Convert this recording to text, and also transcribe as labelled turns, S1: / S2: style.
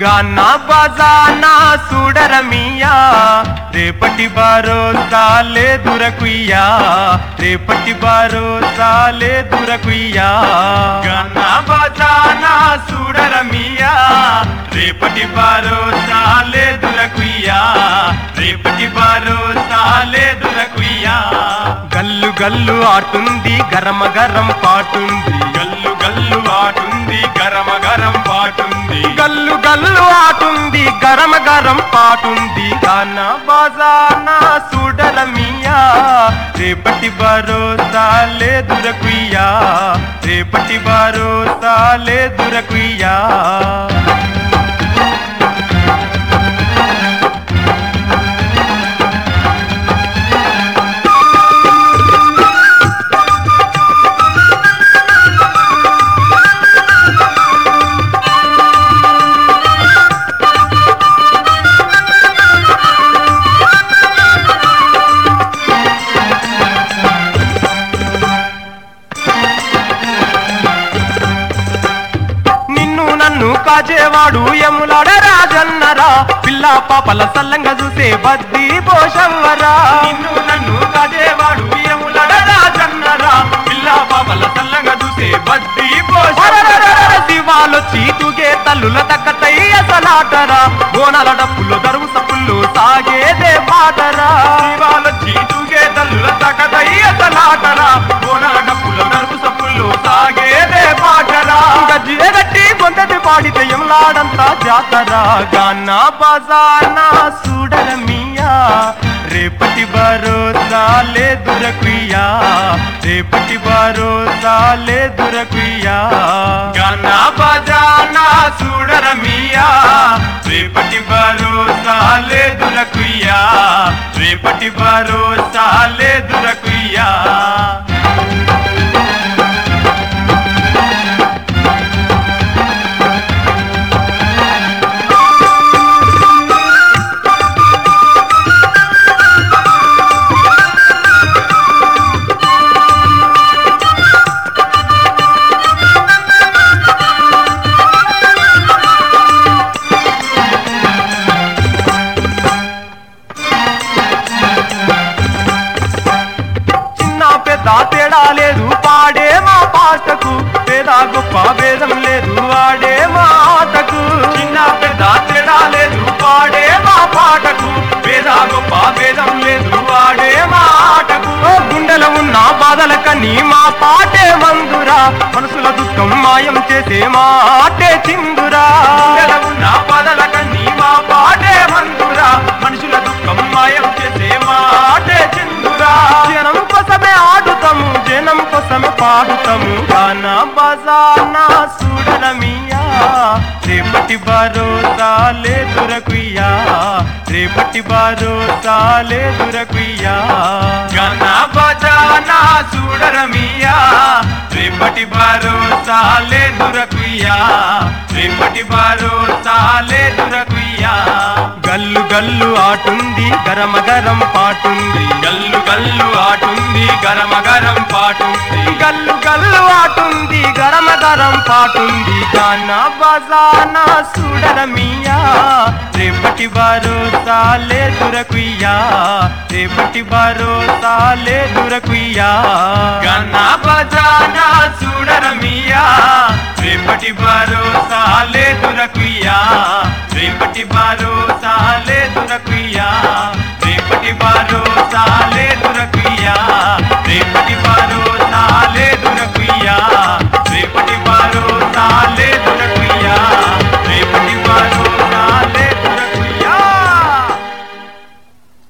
S1: గానా బాజానా చూడరమియా రేపటి భరోసా లేదురకుయ్యా రేపటి భరోసా లేదురకుయ్యా గానా బాజానా చూడరమియా రేపటి భరోసా లేదురకుయ్యా రేపటి భరోసా లేదురకుయ్యా గల్లు గల్లు ఆటుంది గరమ గరం పాటుంది గల్లు గల్లు ఆటుంది గరమ గరం పాటుంది గల్లు గల్లు ఆటుంది గరమ గరం పాటుంది గాన బాజానా చూడరమియా రేపటి భరోసా లేదురకుయ్యా రేపటి భరోసా లేదురకుయ్యా నిన్ను నన్ను కాచేవాడు యములాడ రాజన్నరా పిల్ల పాపల సల్లంగా చూసే బద్ది పోషవ్వరా నిన్ను నన్ను కాచేవాడు యములాడ రాజన్నరా పిల్ల పాపల సల్లంగా చూసే బద్ది పోషవ్వరా శివాలొచ్చి తూగే తల్లుల తక్కతై అసలాటరా బోనాల డప్పులు దరువు సప్పుళ్ళు సాగేదే పాటరా శివాలొచ్చి తూగే తల్లుల తక్కతై అసలాటరా బోనాల డప్పులు దరువు సప్పుళ్ళు సాగేదే పాటరా గజ్జే గట్టి గొంతటి పాడితే ఎంలాడంతా జాతరా గానా బజానా చూడరమియా రేపటి భరోసా లేదురకుయ్యా రేపటి భరోసా లేదురకుయ్యా గానా బజానా చూడరమియా రేపటి భరోసా లేదురకుయ్యా రేపటి భరోసా లేదురకుయ్యా చిన్న పెద్ద తేడా లేదు పాడే మా పాటకు పేద గొప్ప భేదం లేదు ఆడే మా ఆటకు చిన్న పెద్ద తేడా లేదు పాడే మా పాటకు పేద గొప్ప భేదం లేదు ఆడే మా ఆటకు ఓ గుండెలో ఉన్న బాధల కని మా పాటే మందురా మనసుల దుఃఖం మాయం చేసే మా ఆటే చిందురా గుండెలో ఉన్న బాధల కని మా పాటే మందురా మనుషుల దుఃఖం మాయం చేసే మా ఆటే చిందురా జనం కోసమే ఆడుతాము జనం కోసమే పాడుతాము గానా బజానా చూడరమియా రేపటి భరోసా లేదురకుయ్యా రేపటి భరోసా లేదురకుయ్యా గానా బజానా చూడరమియా రేపటి భరోసా లేదురకుయ్యా రేపటి భరోసా లేదురకుయ్యా గల్లు గల్లు ఆటుంది గరమ గరం పాటుంది గల్లు గల్లు ఆటుంది గరమ గరం పాటుంది గల్లు గల్లు ఆటుంది గరమ గరం పాటుంది గానా బజానా చూడరమియా రేపటి భరోసా లేదురకుయ్యా రేపటి భరోసా లేదురకుయ్యా గానా బజానా చూడరమియా రేపటి భరోసా లేదురకుయ్యా రేపటి భరోసా లేదురకుయ్యా రేపటి భరోసా లేదురకుయ్యా రేపటి భరోసా